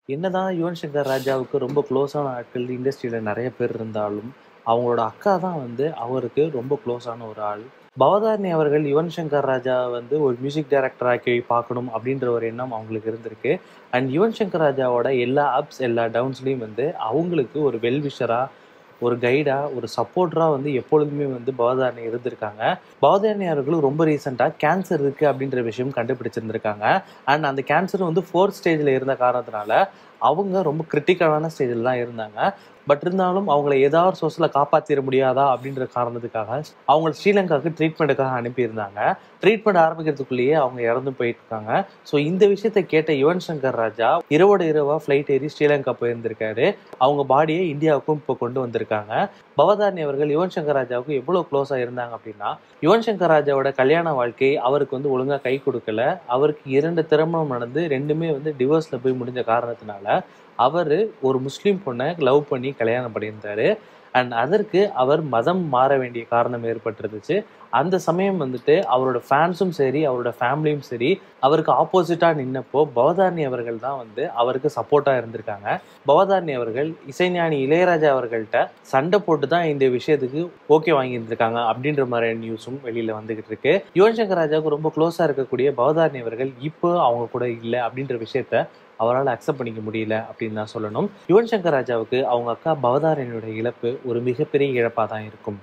என்னதான் யுவன் சங்கர் ராஜாவுக்கு ரொம்ப க்ளோஸான ஆட்கள் இண்டஸ்ட்ரியில நெறைய பேர் இருந்தாலும், அவங்களோட அக்கா தான் வந்து அவருக்கு ரொம்ப க்ளோஸான ஒரு ஆள். பவதாரணி அவர்கள் யுவன் சங்கர் ராஜா வந்து ஒரு மியூசிக் டைரக்டர் ஆக்கி பார்க்கணும் அப்படின்ற ஒரு எண்ணம் அவங்களுக்கு இருந்திருக்கு. அண்ட் யுவன் சங்கர் ராஜாவோட எல்லா அப்ஸ், எல்லா டவுன்ஸ்லயும் வந்து அவங்களுக்கு ஒரு வெல் விஷரா, ஒரு கைடா, ஒரு சப்போர்ட்டரா வந்து எப்பொழுதுமே வந்து பவதாரணி இருந்திருக்காங்க. பவதாரணி அவர்களுக்கு ரொம்ப ரீசென்ட்டா கேன்சர் இருக்கு அப்படின்ற விஷயம் கண்டுபிடிச்சிருந்திருக்காங்க. அண்ட் அந்த கேன்சர் வந்து 4த் ஸ்டேஜ்ல இருந்த காரணத்தினால, அவங்க ரொம்ப கிரிட்டிக்கலான ஸ்டேஜ்ல தான் இருந்தாங்க. பட் இருந்தாலும் அவங்கள ஏதாவது ஒரு சோர்ஸ்ல காப்பாத்திற முடியாதா அப்படின்ற காரணத்துக்காக, அவங்கள ஸ்ரீலங்காவுக்கு ட்ரீட்மெண்ட்டுக்காக அனுப்பியிருந்தாங்க. ட்ரீட்மெண்ட் ஆரம்பிக்கிறதுக்குள்ளேயே அவங்க இறந்து போயிருக்காங்க. ஸோ இந்த விஷயத்த கேட்ட யுவன் சங்கர் ராஜா இரவோட இரவா ஃப்ளைட் ஏறி ஸ்ரீலங்கா போயிருந்திருக்காரு. அவங்க பாடிய இந்தியாவுக்கும் இப்போ கொண்டு வந்திருக்காங்க. பவதாரணி அவர்கள் யுவன் சங்கர் ராஜாவுக்கு எவ்வளோ க்ளோஸா இருந்தாங்க அப்படின்னா, யுவன் சங்கர் ராஜாவோட கல்யாண வாழ்க்கை அவருக்கு வந்து ஒழுங்கா கை குடுக்கல. அவருக்கு 2 திருமணம் நடந்து 2மே வந்து டிவோர்ஸ்ல போய் முடிஞ்ச காரணத்தினால, அவரு ஒரு முஸ்லீம் பொண்ண லவ் பண்ணி கல்யாணம் பண்ணியிருந்தாரு. அண்ட் அதற்கு அவர் மதம் மாற வேண்டிய காரணம் ஏற்பட்டிருந்துச்சு. அந்த சமயம் வந்துட்டு அவரோட ஃபேன்ஸும் சரி, அவரோட ஃபேமிலியும் சரி, அவருக்கு ஆப்போசிட்டா நின்னப்போ பவதாரணி அவர்கள் தான் வந்து அவருக்கு சப்போர்ட்டா இருந்திருக்காங்க. பவதாரணி அவர்கள் இசைஞானி இளையராஜா அவர்கள்ட்ட சண்டை போட்டு தான் இந்த விஷயத்துக்கு ஓகே வாங்கியிருந்திருக்காங்க அப்படின்ற மாதிரியான நியூஸும் வெளியில வந்துகிட்டு இருக்கு. யுவன் சங்கர் ராஜாவுக்கு ரொம்ப க்ளோஸா இருக்கக்கூடிய பவதாரணி அவர்கள் இப்போ அவங்க கூட இல்ல அப்படின்ற விஷயத்த அவரால அக்செப்ட் பண்ணிக்க முடியல அப்படின்னு தான் சொல்லணும். யுவன் சங்கர் ராஜாவுக்கு அவங்க அக்கா பவதாரணியோட இழப்பு ஒரு மிகப்பெரிய இழப்பா தான் இருக்கும்.